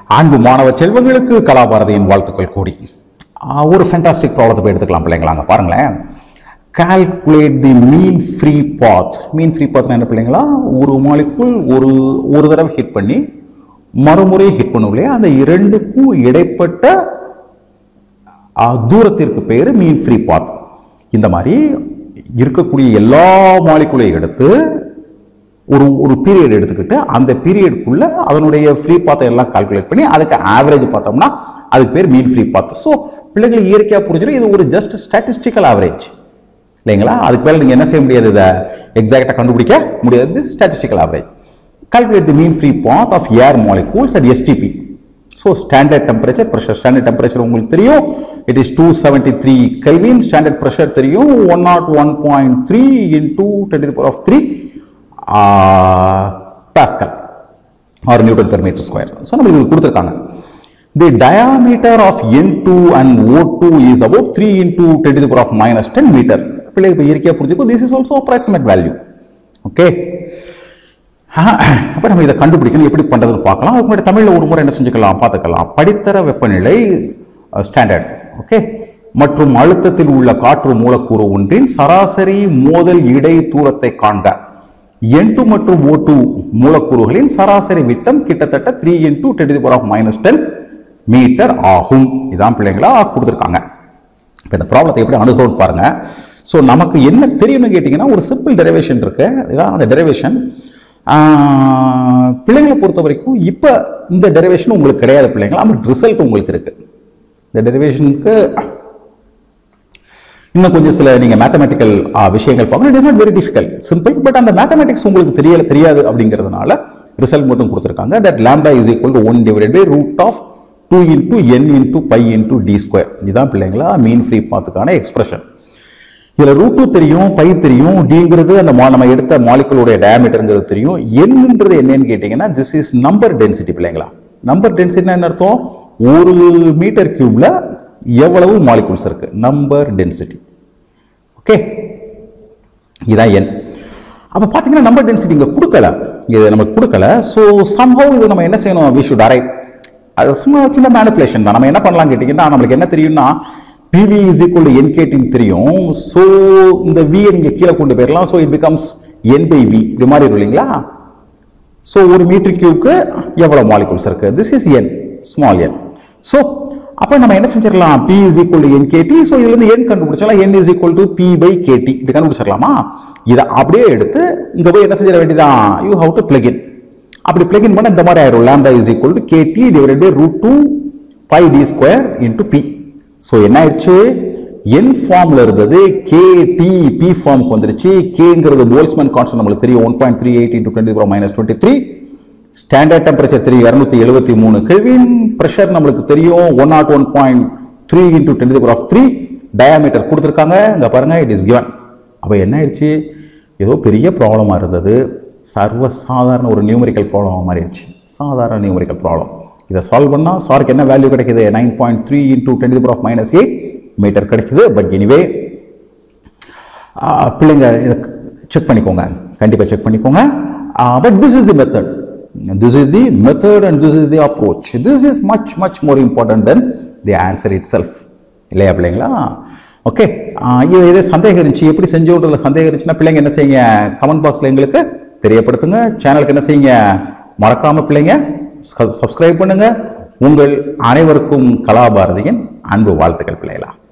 அன்பு மாணவ செல்வங்களுக்கு கலாபாரதியின் வாழ்த்துக்கள் கூடி ஆஹ் ஒரு ஃபென்டாஸ்டிக் ப்ராப்ளத்தை போய் எடுத்துக்கலாம் பிள்ளைங்களா அங்கே பாருங்களேன் calculate the mean free path mean free பாத்னா என்ன பிள்ளைங்களா ஒரு மாலிக்குள் ஒரு ஒரு தடவை ஹிட் பண்ணி மறுமுறை ஹிட் பண்ணும் இல்லையா அந்த இரண்டுக்கும் இடைப்பட்ட ஆஹ், தூரத்திற்கு பேர் மீன் ஃப்ரீ பாத் இந்த மாதிரி இருக்கக்கூடிய எல்லா மாலிக்குலையும் எடுத்து ஒரு ஒரு பீரியட் எடுத்துக்கிட்டு அந்த பீரியடுக்குள்ள அதனுடைய ஃப்ரீ பாத்தை எல்லாம் கால்குலேட் பண்ணி அதுக்கு ஆவரேஜ் பார்த்தோம்னா அதுக்கு பேர் மீன் ஃப்ரீ பாத் ஸோ பிள்ளைங்களுக்கு இயற்கையாக புரிஞ்சிடும் இது ஒரு ஜஸ்ட் ஸ்டாட்டிஸ்டிக்கல் ஆவரேஜ் இல்லைங்களா அதுக்கு மேலே நீங்கள் என்ன செய்ய முடியாது இதை எக்ஸாக்டாக கண்டுபிடிக்க முடியாது statistical average calculate the mean free path of air molecules at STP. So standard temperature, pressure, standard temperature உங்களுக்கு தெரியும் it is 273 Kelvin, standard pressure தெரியும் 101.3 into 10 to the power of 3 uh, Pascal or Newton per meter square. So நமக்கு இது கொடுத்துருக்காங்க The diameter of N2 and O2 is about 3 into 10 to the power of minus 10 meter. பிள்ளை இப்போ இயற்கையாக புரிஞ்சுக்கோ this is also approximate value. Okay. அப்போ நம்ம இதை கண்டுபிடிக்கணும் எப்படி பண்ணுறதுன்னு பார்க்கலாம் அதுக்கு முன்னாடி தமிழில் ஒரு முறை என்ன செஞ்சுக்கலாம் பார்த்துக்கலாம் படித்தர வெப்பநிலை ஸ்டாண்டர்ட் ஓகே மற்றும் அழுத்தத்தில் உள்ள காற்று மூலக்கூறு ஒன்றின் சராசரி மோதல் இடை தூரத்தை காண்க N2 மற்றும் O2 மூலக்கூறுகளின் சராசரி விட்டம் கிட்டத்தட்ட three into ten power of minus ten meter ஆகும் இதான் பிள்ளைங்களா கொடுத்துருக்காங்க இப்போ இந்த ப்ராப்ளத்தை எப்படி அணுகும்னு பாருங்க ஸோ நமக்கு என்ன தெரியும்னு கேட்டிங்கன்னா ஒரு சிம்பிள் டெரிவேஷன் இருக்கு இதான் அந்த டெரிவேஷன் பிள்ளைங்களை பொறுத்த வரைக்கும் இப்போ இந்த டெரிவேஷன் உங்களுக்கு கிடையாது பிள்ளைங்களா பட் ரிசல்ட் உங்களுக்கு இருக்கு இந்த டெரிவேஷனுக்கு இன்னும் கொஞ்சம் சில நீங்க மேத்தமெட்டிக்கல் விஷயங்கள் பார்க்கணும் it is not very difficult simple but அந்த மேத்தமெட்டிக்ஸ் உங்களுக்கு தெரியல தெரியாது அப்படிங்கிறதுனால ரிசல்ட் மட்டும் கொடுத்துருக்காங்க that lambda is equal to one divided by root of two into N into pi into D square இதுதான் பிள்ளைங்களா மீன் ஃப்ரீ பாத்துக்கான எக்ஸ்பிரஷன் இதுல ரூட் டூ தெரியும் பை தெரியும் டிங்கிறது அந்த மா- நம்ம எடுத்த மாலிகுலோடைய டயமீட்டருங்கிறது தெரியும் என்னன்றது என்னன்னு கேட்டீங்கன்னா திஸ் இஸ் நம்பர் டென்சிட்டி பிள்ளைங்களா நம்பர் டென்சிட்டினா என்ன அர்த்தம் ஒரு மீட்டர் கியூப்ல எவ்வளவு மாலிகுல்ஸ் இருக்கு நம்பர் டென்சிட்டி ஓகே இதான் என் அப்போ பார்த்தீங்கன்னா நம்பர் டென்சிட்டி இங்கே கொடுக்கல இது நமக்கு கொடுக்கல ஸோ சம்ஹவ் இது நம்ம என்ன செய்யணும் வி ஷுட் அரைவ் அது சும்மா சின்ன மேனிப்புலேஷன் தான் நம்ம என்ன பண்ணலாம் கேட்டிங்கன்னா நம்மளுக்கு என்ன தெரியும்னா பிவி இஸ் ஈக்குவல் டு என்கேடின்னு தெரியும் ஸோ இந்த வியை நீங்கள் கீழே கொண்டு போயிடலாம் so it becomes N by V இது மாதிரி இருக்கும் இல்லைங்களா ஸோ ஒரு மீட்டர் கியூக்கு எவ்வளோ மாலிகுல்ஸ் இருக்கு this is N small N so அப்போ நம்ம என்ன செஞ்சிடலாம் P is equal to N KT so இதுலேருந்து என் கண்டுபிடிச்சலாம் N is equal to P by KT இப்படி கண்டுபிடிச்சிடலாமா இதை அப்படியே எடுத்து இங்கே போய் என்ன செஞ்சிட வேண்டியதான் you have to plug in அப்படி பிளக் இன் பண்ண இந்த மாதிரி ஆயிரும் lambda is equal to KT divided by root two pi D square into P so என்ன ஆயிடுச்சு என் ஃபார்ம்ல இருந்தது கே டி பி ஃபார்முக்கு வந்துருச்சு கேங்கிறது போல்ஸ்மேன் கான்ஸ்டன்ட் நம்மளுக்கு தெரியும் one point three eight into twenty minus twenty three standard temperature தெரியும் இரநூத்தி எழுபத்தி மூணு கெல்வின் ப்ரெஷர் நம்மளுக்கு தெரியும் one nought one point three into ten power of three diameter கொடுத்துருக்காங்க இங்க பாருங்க இட் இஸ் given அப்போ என்ன ஆயிடுச்சு ஏதோ பெரிய ப்ராப்ளமாக இருந்தது சர்வ சாதாரண ஒரு நியூமரிக்கல் ப்ராப்ளமாக மாறிடுச்சு சாதாரண நியூமரிக்கல் ப்ராப்ளம் இதை சால்வ் பண்ணால் சாருக்கு என்ன வேல்யூ கிடைக்குது nine point three into ten power of minus eight meter கிடைக்குது பட் எனிவே ஆஹ் பிள்ளைங்க இதை செக் பண்ணிக்கோங்க கண்டிப்பாக செக் பண்ணிக்கோங்க but this is the method this is the method and this is the approach this is much much more important than the answer itself இல்லையா பிள்ளைங்களா okay இது எதே சந்தேகம் இருந்துச்சு எப்படி செஞ்சோன்றதுல சந்தேகம் இருந்துச்சுன்னா பிள்ளைங்க என்ன செய்யுங்க கமெண்ட் பாக்ஸில் எங்களுக்கு தெரியப்படுத்துங்க சேனலுக்கு என்ன செய்யுங்க மறக்காம பிள்ளைங்க சப்ஸ்கிரைப் பண்ணுங்க உங்கள் அனைவருக்கும் கலாபாரதியின் அன்பு வாழ்த்துக்கள் பிள்ளைகளா